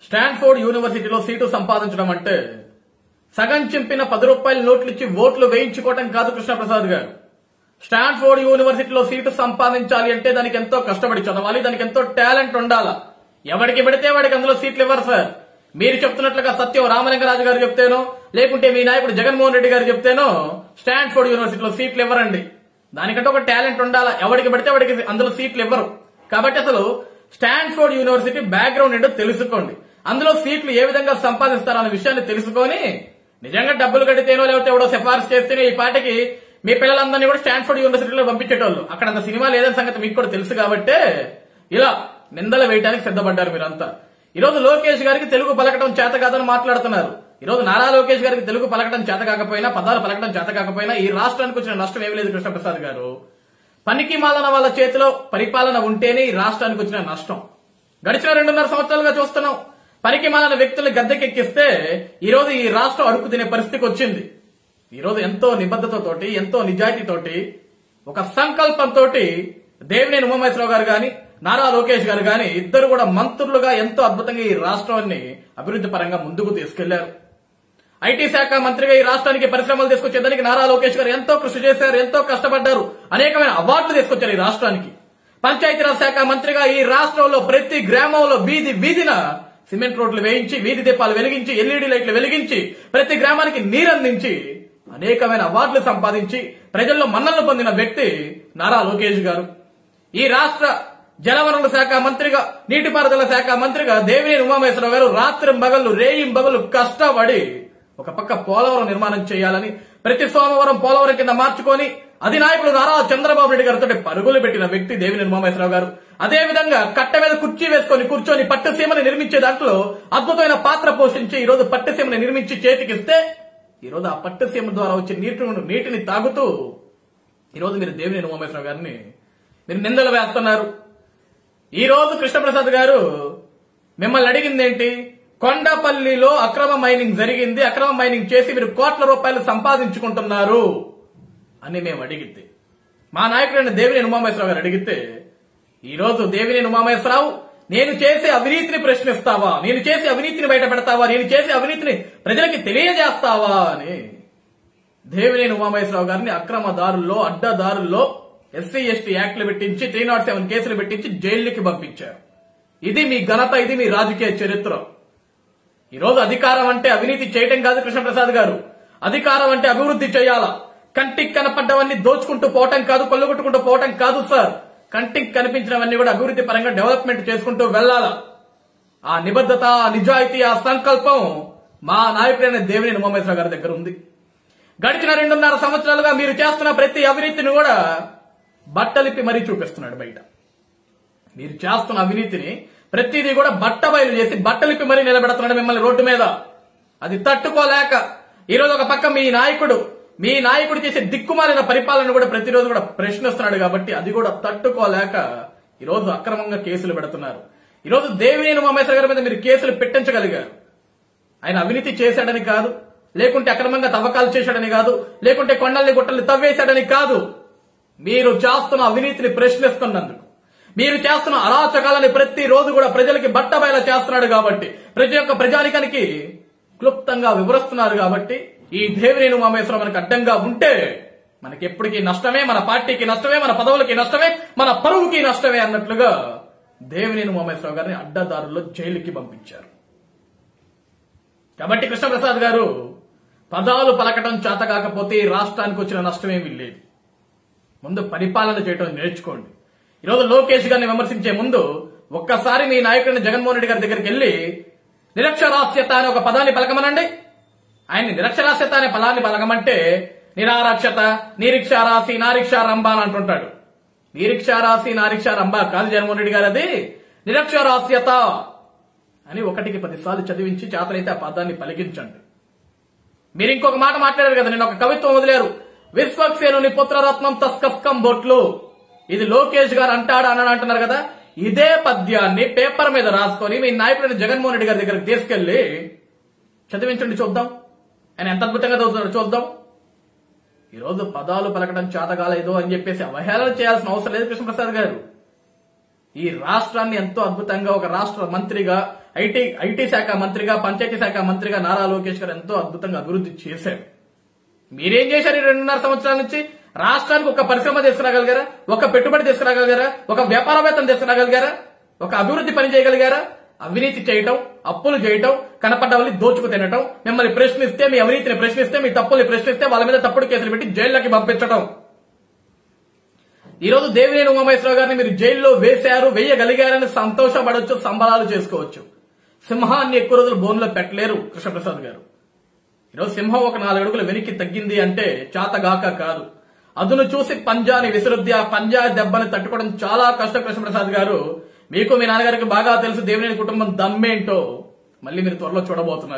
Stanford యూనివర్సిటీలో seat సంపాదించడం అంటే సగం చింపిన పది రూపాయల నోట్లు ఇచ్చి ఓట్లు వేయించుకోవటం కాదు కృష్ణప్రసాద్ గారు స్టాన్ఫోర్డ్ యూనివర్సిటీలో సీటు సంపాదించాలి అంటే దానికి ఎంతో కష్టపడి చదవాలి దానికి ఎంతో టాలెంట్ ఉండాలా ఎవరికి పెడితే వాడికి అందులో సీట్లు ఇవ్వరు సార్ మీరు చెప్తున్నట్లుగా సత్యం రామలింగరాజు గారు చెప్తేనో లేకుంటే మీ నాయకుడు జగన్మోహన్ రెడ్డి గారు చెప్తేనో స్టాన్ఫోర్డ్ యూనివర్సిటీలో సీట్లు ఇవ్వరండి దానికంటే ఒక టాలెంట్ ఉండాలా ఎవరికి పెడితే వాడికి అందులో సీట్లు ఇవ్వరు కాబట్టి అసలు స్టాన్ఫోర్డ్ యూనివర్సిటీ బ్యాక్గ్రౌండ్ ఏంటో తెలుసుకోండి అందులో సీట్లు ఏ విధంగా సంపాదిస్తారన్న విషయాన్ని తెలుసుకొని నిజంగా డబ్బులు కడితేనో లేకపోతే ఎవడో సిఫార్సు చేస్తేనే ఈ పాటకి మీ పిల్లలందరినీ కూడా స్టాన్ఫోర్డ్ యూనివర్సిటీలో పంపించేటోళ్ళు అక్కడ అంత సినిమా లేదని సంగతి మీకు కూడా తెలుసు కాబట్టే ఇలా నిందలు వేయడానికి సిద్ధపడ్డారు మీరంతా ఈ రోజు లోకేష్ గారికి తెలుగు పలకడం చేత కాదని మాట్లాడుతున్నారు ఈ రోజు నారా లోకేష్ గారికి తెలుగు పలకడం చేత కాకపోయినా పదాలు పలకడం చేత కాకపోయినా ఈ రాష్ట్రానికి వచ్చిన నష్టం ఏమీ లేదు కృష్ణప్రసాద్ గారు పనికి మాలన వాళ్ళ చేతిలో పరిపాలన ఉంటేనే ఈ రాష్ట్రానికి వచ్చిన నష్టం గడిచిన రెండున్నర సంవత్సరాలుగా చూస్తున్నాం పనికి మాలన వ్యక్తులు గద్దెకెక్కిస్తే ఈ రోజు ఈ రాష్ట్రం అడుగు తినే పరిస్థితికి వచ్చింది ఈ రోజు ఎంతో నిబద్ధతతోటి ఎంతో నిజాయితీతోటి ఒక సంకల్పంతో దేవినేని ఉమామహేశ్వరరావు గారు గాని నారా లోకేష్ గారు గాని ఇద్దరు కూడా మంత్రులుగా ఎంతో అద్భుతంగా ఈ రాష్ట్రాన్ని అభివృద్ధి పరంగా ముందుకు తీసుకెళ్లారు ఐటీ శాఖ మంత్రిగా ఈ రాష్ట్రానికి పరిశ్రమలు తీసుకొచ్చేదానికి నారా లోకేష్ గారు ఎంతో కృషి చేశారు ఎంతో కష్టపడ్డారు అనేకమైన అవార్డులు తీసుకొచ్చారు ఈ రాష్ట్రానికి పంచాయతీరాజ్ శాఖ మంత్రిగా ఈ రాష్ట్రంలో ప్రతి గ్రామంలో వీధి వీధిన సిమెంట్ రోడ్లు వేయించి వీధి దీపాలు వెలిగించి ఎల్ఈడి లైట్లు వెలిగించి ప్రతి గ్రామానికి నీరందించి అనేకమైన అవార్డులు సంపాదించి ప్రజల్లో మన్నలను పొందిన వ్యక్తి నారా లోకేష్ గారు ఈ రాష్ట్ర జలవనరుల శాఖ మంత్రిగా నీటిపారుదల శాఖ మంత్రిగా దేవినేని ఉమామహేశ్వరరావు గారు రాత్రి మగళ్ళు రేయిం బగలు కష్టపడి ఒక పక్క పోలవరం నిర్మాణం చేయాలని ప్రతి సోమవారం పోలవరం కింద మార్చుకొని అధినాయకుడు నారా చంద్రబాబు నాయుడు గారితో పరుగులు పెట్టిన వ్యక్తి దేవినేని ఉమామహేశ్వరరావు గారు అదే విధంగా కట్ట మీద కుర్చీ వేసుకొని కూర్చొని పట్టుసీమని నిర్మించే దాంట్లో అద్భుతమైన పాత్ర పోషించి ఈ రోజు పట్టుసీమని నిర్మించి చేతికిస్తే ఈ రోజు ఆ పట్టుసీమ ద్వారా వచ్చే నీటి నీటిని తాగుతూ ఈ రోజు మీరు దేవినేని ఉమామహేశ్వరరావు గారిని మీరు నిందలు వేస్తున్నారు ఈ రోజు కృష్ణప్రసాద్ గారు మిమ్మల్ని అడిగింది ఏంటి కొండపల్లిలో అక్రమ మైనింగ్ జరిగింది అక్రమ మైనింగ్ చేసి మీరు కోట్ల రూపాయలు సంపాదించుకుంటున్నారు అని మేము అడిగితే మా నాయకుడైన దేవినేని ఉమామహేశ్వరరావు గారు అడిగితే ఈ రోజు దేవినేని ఉమామహేశ్వరరావు నేను చేసే అవినీతిని ప్రశ్నిస్తావా నేను చేసే అవినీతిని బయట పెడతావా నేను చేసే అవినీతిని ప్రజలకి తెలియజేస్తావా అని దేవినేని ఉమామహేశ్వరరావు గారిని అక్రమదారుల్లో అడ్డదారుల్లో ఎస్సీ ఎస్టీ యాక్ట్లు పెట్టించి త్రీ నాట్ సెవెన్ కేసులు పెట్టించి జైలుకి పంపించారు ఇది మీ ఘనత ఇది మీ రాజకీయ చరిత్ర ఈ రోజు అధికారం అంటే అవినీతి చేయటం కాదు కృష్ణప్రసాద్ గారు అధికారం అంటే అభివృద్ధి చేయాలా కంటికి కనపడ్డవన్నీ దోచుకుంటూ పోవటం కాదు కొల్లగొట్టుకుంటూ పోవటం కాదు సార్ కంటికి కనిపించినవన్నీ కూడా అభివృద్ధి పరంగా డెవలప్మెంట్ చేసుకుంటూ వెళ్ళాలా ఆ నిబద్ధత ఆ నిజాయితీ ఆ సంకల్పం మా నాయకుడైన దేవినేని ఉమామేశ్వర గారి దగ్గర ఉంది గడిచిన రెండున్నర సంవత్సరాలుగా మీరు చేస్తున్న ప్రతి అవినీతిని కూడా బట్టలిప్పి మరీ చూపిస్తున్నాడు బయట మీరు చేస్తున్న అవినీతిని ప్రతిదీ కూడా బట్ట బయలు చేసి బట్టలిప్పి మరీ నిలబెడుతున్నాడు మిమ్మల్ని రోడ్డు మీద అది తట్టుకోలేక ఈరోజు ఒక పక్క మీ నాయకుడు మీ నాయకుడు చేసే దిక్కుమాలిన పరిపాలన కూడా ప్రతిరోజు కూడా ప్రశ్నిస్తున్నాడు కాబట్టి అది కూడా తట్టుకోలేక ఈరోజు అక్రమంగా కేసులు పెడుతున్నారు ఈరోజు దేవినేని ఉమామేశ్వర గారి మీద మీరు కేసులు పెట్టించగలిగారు ఆయన అవినీతి చేశాడని కాదు లేకుంటే అక్రమంగా తవ్వకాలు చేశాడని కాదు లేకుంటే కొండల్ని గుట్టల్ని తవ్వేశాడని కాదు మీరు చేస్తున్న అవినీతిని ప్రశ్నిస్తున్నందుకు మీరు చేస్తున్న అరాచకాలని ప్రతి రోజు కూడా ప్రజలకి బట్టబయల చేస్తున్నాడు కాబట్టి ప్రజల యొక్క ప్రజానికానికి క్లుప్తంగా వివరిస్తున్నారు కాబట్టి ఈ దేవినేని ఉమామేశ్వరం మనకు అడ్డంగా ఉంటే మనకి ఎప్పటికీ నష్టమే మన పార్టీకి నష్టమే మన పదవులకి నష్టమే మన పరువుకి నష్టమే అన్నట్లుగా దేవినేని ఉమామేశ్వరరావు గారిని అడ్డదారుల్లో జైలుకి పంపించారు కాబట్టి కృష్ణప్రసాద్ గారు పదాలు పలకటం చేత కాకపోతే ఈ రాష్ట్రానికి వచ్చిన నష్టమేమీ లేదు ముందు పరిపాలన చేయటం నేర్చుకోండి ఈరోజు లోకేష్ గారిని విమర్శించే ముందు ఒక్కసారి మీ నాయకుడిని జగన్మోహన్ రెడ్డి గారి దగ్గరికి వెళ్ళి నిరక్షరాస్యత అనే ఒక పదాన్ని పలకమనండి ఆయన్ని నిరక్షరాస్యత అనే పదాన్ని పలకమంటే నిరారక్షత నిరీక్షారాశి నారీక్షారంభ అని అంటుంటాడు నిరీక్షారాశి నారీక్షారంభ కాదు జగన్మోహన్ రెడ్డి గారు అది నిరక్షరాస్యత అని ఒకటికి పదిసార్లు చదివించి చేతనైతే ఆ పదాన్ని పలికించండి మీరు ఇంకొక మాట మాట్లాడారు కదా నేను ఒక కవిత్వం వదిలేరు విశ్వక్సేనుని పుత్రరత్నం తస్కస్కం బొట్లు ఇది లోకేష్ గారు అంటాడు అని అంటున్నారు కదా ఇదే పద్యాన్ని పేపర్ మీద రాసుకొని మీ నాయకుడైన జగన్మోహన్ రెడ్డి గారి దగ్గరికి తీసుకెళ్లి చదివించండి చూద్దాం ఆయన ఎంత అద్భుతంగా చదువుతున్నాడు చూద్దాం ఈ రోజు పదాలు పలకడం చేతగాలేదు అని చెప్పేసి అవహేళన చేయాల్సిన అవసరం లేదు కృష్ణప్రసాద్ గారు ఈ రాష్ట్రాన్ని ఎంతో అద్భుతంగా ఒక రాష్ట్ర మంత్రిగా ఐటీ ఐటీ శాఖ మంత్రిగా పంచాయతీ శాఖ మంత్రిగా నారా లోకేష్ గారు ఎంతో అద్భుతంగా అభివృద్ధి చేశారు మీరేం చేశారు ఈ రెండున్నర సంవత్సరాల నుంచి రాష్ట్రానికి ఒక పరిశ్రమ తీసుకురాగలిగారా ఒక పెట్టుబడి తీసుకురాగలిగారా ఒక వ్యాపారవేత్తలు తీసుకురాగలిగారా ఒక అభివృద్ధి పని చేయగలిగారా అవినీతి చేయటం అప్పులు చేయటం కనపడ్డ వాళ్ళని దోచుకు తినటం మిమ్మల్ని ప్రశ్నిస్తే మీ అవినీతిని ప్రశ్నిస్తే మీ తప్పుల్ని ప్రశ్నిస్తే వాళ్ళ మీద తప్పుడు కేసులు పెట్టి జైల్లోకి పంపించడం ఈ రోజు దేవినేని ఉమామేశ్వరరావు గారిని మీరు జైల్లో వేశారు వేయగలిగారని సంతోషపడొచ్చు సంబరాలు చేసుకోవచ్చు సింహాన్ని ఎక్కువ రోజులు బోన్లో పెట్టలేరు కృష్ణప్రసాద్ గారు ఈరోజు సింహం ఒక నాలుగు అడుగులు వెనక్కి తగ్గింది అంటే చాతగాక కాదు అదును చూసి పంజాని విసురుద్ది ఆ పంజా దెబ్బని తట్టుకోవడం చాలా కష్టం కృష్ణప్రసాద్ గారు మీకు మీ నాన్నగారికి బాగా తెలుసు దేవినేని కుటుంబం దమ్మేంటో మళ్ళీ మీరు త్వరలో చూడబోతున్నారు